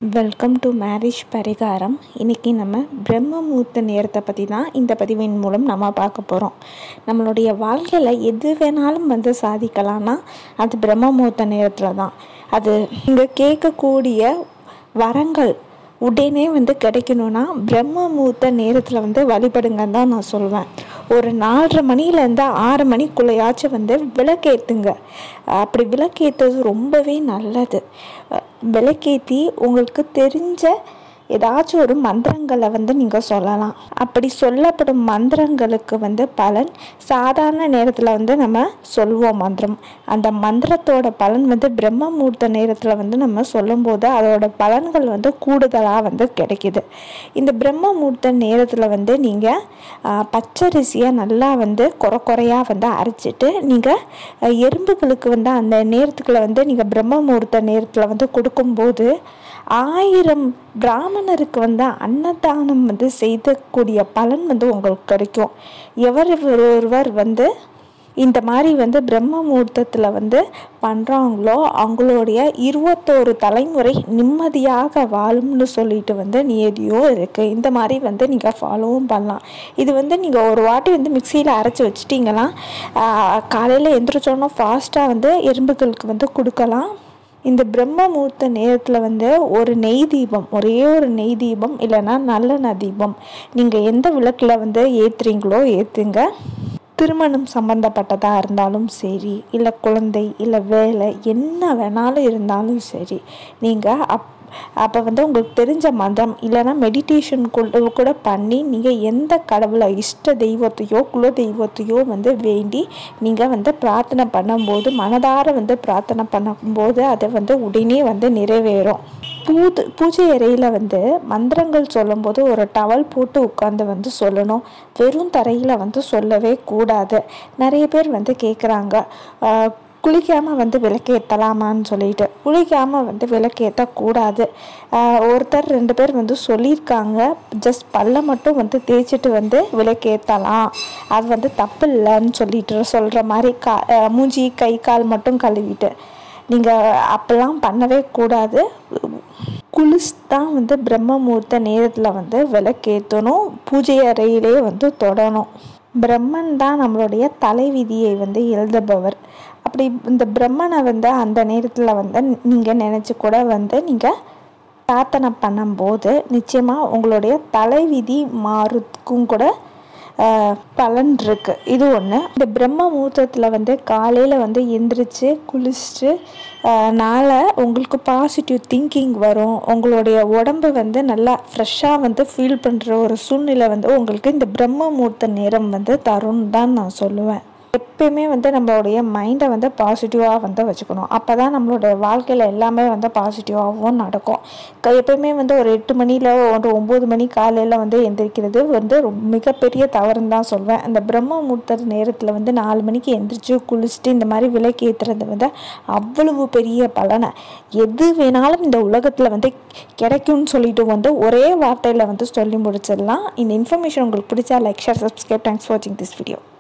welcome to marriage பரிகாரம் இன்றைக்கி நம்ம பிரம்ம முகூர்த்த நேரத்தை பற்றி தான் இந்த பதிவின் மூலம் நம்ம பார்க்க போகிறோம் நம்மளுடைய வாழ்க்கையில் எது வேணாலும் வந்து சாதிக்கலாம்னா அது பிரம்ம முகூர்த்த நேரத்தில் தான் அது நீங்கள் கேட்கக்கூடிய வரங்கள் உடனே வந்து கிடைக்கணும்னா பிரம்ம முகூர்த்த நேரத்தில் வந்து வழிபடுங்கன்னு தான் நான் சொல்வேன் ஒரு நாலரை மணிலேருந்து ஆறு மணிக்குள்ளேயாச்சும் வந்து விளக்கேற்றுங்க அப்படி விளக்கேற்றுறது ரொம்பவே நல்லது அஹ் விளக்கேற்றி உங்களுக்கு தெரிஞ்ச ஏதாச்சும் ஒரு மந்திரங்களை வந்து நீங்கள் சொல்லலாம் அப்படி சொல்லப்படும் மந்திரங்களுக்கு வந்து பலன் சாதாரண நேரத்தில் வந்து நம்ம சொல்லுவோம் மந்திரம் அந்த மந்திரத்தோட பலன் வந்து பிரம்ம முகூர்த்த நேரத்தில் வந்து நம்ம சொல்லும்போது அதோட பலன்கள் வந்து கூடுதலாக வந்து கிடைக்கிது இந்த பிரம்ம முகூர்த்த நேரத்தில் வந்து நீங்கள் பச்சரிசியை நல்லா வந்து குறை குறையாக வந்து அரைச்சிட்டு நீங்கள் எறும்புகளுக்கு வந்து அந்த நேரத்துக்குள்ள வந்து நீங்கள் பிரம்ம முகூர்த்த நேரத்தில் வந்து கொடுக்கும்போது ஆயிரம் பிராமணருக்கு வந்து அன்னதானம் வந்து செய்யக்கூடிய பலன் வந்து உங்களுக்கு கிடைக்கும் எவர் ஒருவர் வந்து இந்த மாதிரி வந்து பிரம்ம முகூர்த்தத்தில் வந்து பண்ணுறாங்களோ அவங்களுடைய இருபத்தோரு தலைமுறை நிம்மதியாக வாழும்னு சொல்லிட்டு வந்து நியதியும் இருக்குது இந்த மாதிரி வந்து நீங்கள் ஃபாலோவும் பண்ணலாம் இது வந்து நீங்கள் ஒரு வாட்டி வந்து மிக்சியில் அரைச்சி வச்சிட்டிங்கன்னா காலையில் எந்திரிச்சோன்னா ஃபாஸ்ட்டாக வந்து எறும்புகளுக்கு வந்து கொடுக்கலாம் இந்த பிரம்ம முகூர்த்த நேரத்தில் வந்து ஒரு நெய் தீபம் ஒரே ஒரு நெய் தீபம் இல்லைன்னா நல்லெண்ணெய் தீபம் நீங்கள் எந்த விளக்கில் வந்து ஏற்றுறீங்களோ ஏற்றுங்க திருமணம் சம்மந்தப்பட்டதாக இருந்தாலும் சரி இல்லை குழந்தை இல்லை வேலை என்ன வேணாலும் இருந்தாலும் சரி நீங்கள் அப் அப்போ வந்து உங்களுக்கு தெரிஞ்ச மதம் இல்லைன்னா மெடிடேஷன் கூட பண்ணி நீங்கள் எந்த கடவுளை இஷ்ட தெய்வத்தையோ குல தெய்வத்தையோ வந்து வேண்டி நீங்கள் வந்து பிரார்த்தனை பண்ணும்போது மனதார வந்து பிரார்த்தனை பண்ணும்போது அதை வந்து உடனே வந்து நிறைவேறும் பூது பூஜை அறையில் வந்து மந்திரங்கள் சொல்லும்போது ஒரு டவல் போட்டு உட்காந்து வந்து சொல்லணும் வெறும் தரையில் வந்து சொல்லவே கூடாது நிறைய பேர் வந்து கேட்குறாங்க குளிக்காமல் வந்து விளக்கேற்றலாமான்னு சொல்லிட்டு குளிக்காமல் வந்து விளக்கேற்றக்கூடாது ஒருத்தர் ரெண்டு பேர் வந்து சொல்லியிருக்காங்க ஜஸ்ட் பல்ல மட்டும் வந்து தேய்ச்சிட்டு வந்து விளக்கேற்றலாம் அது வந்து தப்பு இல்லைன்னு சொல்லிட்டு சொல்கிற மாதிரி கா மூஞ்சி கை கால் மட்டும் கழுவிட்டு நீங்கள் அப்போல்லாம் பண்ணவே கூடாது குளிஸ் தான் வந்து பிரம்ம முகூர்த்த நேரத்தில் வந்து விளக்கேற்றணும் பூஜை அறையிலே வந்து தொடணும் பிரம்மன் தான் நம்மளுடைய தலைவிதியை வந்து எழுதுபவர் அப்படி இந்த பிரம்மனை வந்து அந்த நேரத்தில் வந்து நீங்கள் நினச்சி கூட வந்து நீங்கள் பிரார்த்தனை பண்ணும்போது நிச்சயமாக உங்களுடைய தலைவிதி மாறுறதுக்கும் கூட பலன் இருக்குது இது ஒன்று இந்த பிரம்ம முகூர்த்தத்தில் வந்து காலையில் வந்து எந்திரிச்சு குளிச்சுட்டு நாளை உங்களுக்கு பாசிட்டிவ் திங்கிங் வரும் உங்களுடைய உடம்பு வந்து நல்லா ஃப்ரெஷ்ஷாக வந்து ஃபீல் பண்ணுற ஒரு சூழ்நிலை வந்து உங்களுக்கு இந்த பிரம்ம முகூர்த்த நேரம் வந்து தரும்னு தான் நான் சொல்லுவேன் எப்பயுமே வந்து நம்மளுடைய மைண்டை வந்து பாசிட்டிவாக வந்து வச்சுக்கணும் அப்போ தான் நம்மளுடைய வாழ்க்கையில் எல்லாமே வந்து பாசிட்டிவாகவும் நடக்கும் எப்பயுமே வந்து ஒரு எட்டு மணியில் ஒரு ஒம்பது மணி காலையில் வந்து எந்திரிக்கிறது வந்து மிகப்பெரிய தவறுன்னு தான் சொல்வேன் அந்த பிரம்ம முகூர்த்த நேரத்தில் வந்து நாலு மணிக்கு எந்திரிச்சு குளிச்சுட்டு இந்த மாதிரி விலைக்கு ஏற்றுறது வந்து அவ்வளவு பெரிய பலனை எது வேணாலும் இந்த உலகத்தில் வந்து கிடைக்கும்னு சொல்லிட்டு வந்து ஒரே வார்த்தையில் வந்து சொல்லி முடிச்சிடலாம் இந்த இன்ஃபர்மேஷன் உங்களுக்கு பிடிச்சா like share subscribe thanks for வாட்சிங் திஸ் வீடியோ